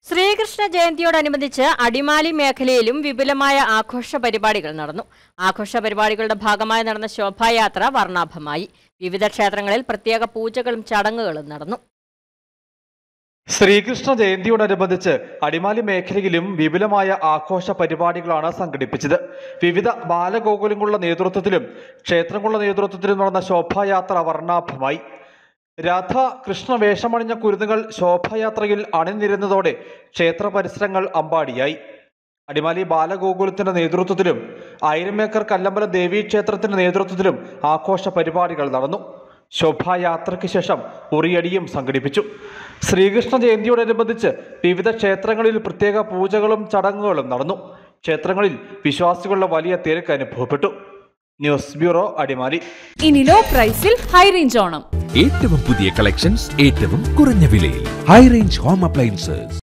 ശ്രീകൃഷ്ണ ജയന്തിയോടനുബന്ധിച്ച് അടിമാലി മേഖലയിലും വിപുലമായ ആഘോഷ പരിപാടികൾ നടന്നു ആഘോഷ പരിപാടികളുടെ ഭാഗമായി നടന്ന ശോഭായാത്ര വർണ്ണാഭമായി വിവിധ ക്ഷേത്രങ്ങളിൽ പ്രത്യേക പൂജകളും ചടങ്ങുകളും നടന്നു ശ്രീകൃഷ്ണ ജയന്തിയോടനുബന്ധിച്ച് അടിമാലി മേഖലയിലും വിപുലമായ ആഘോഷ പരിപാടികളാണ് സംഘടിപ്പിച്ചത് വിവിധ ബാലഗോകുലങ്ങളുടെ നേതൃത്വത്തിലും ക്ഷേത്രങ്ങളുടെ നേതൃത്വത്തിലും നടന്ന ശോഭായാത്ര വർണ്ണാഭമായി രാധ കൃഷ്ണ വേഷമണിഞ്ഞ കുരുന്നുകൾ ശോഭായാത്രയിൽ അണിനിരുന്നതോടെ ക്ഷേത്ര പരിസരങ്ങൾ അമ്പാടിയായി അടിമാലി ബാലഗോകുലത്തിന്റെ നേതൃത്വത്തിലും ആയിരമേക്കർ കല്ലമ്പലം ദേവീ ക്ഷേത്രത്തിന്റെ നേതൃത്വത്തിലും ആഘോഷ പരിപാടികൾ നടന്നു ശോഭായാത്രയ്ക്ക് ശേഷം ഉറിയടിയും സംഘടിപ്പിച്ചു ശ്രീകൃഷ്ണ ജയന്തിയോടനുബന്ധിച്ച് വിവിധ ക്ഷേത്രങ്ങളിൽ പ്രത്യേക പൂജകളും ചടങ്ങുകളും നടന്നു ക്ഷേത്രങ്ങളിൽ വിശ്വാസികളുടെ വലിയ തിരക്ക് അനുഭവപ്പെട്ടു ന്യൂസ് ബ്യൂറോ അടിമാലി ഇനി ലോ പ്രൈസിൽ ഹൈ റേഞ്ച് ഓണം ഏറ്റവും പുതിയ കളക്ഷൻസ് ഏറ്റവും കുറഞ്ഞ വിലയിൽ ഹൈ റേഞ്ച് ഹോം അപ്ലയൻസസ്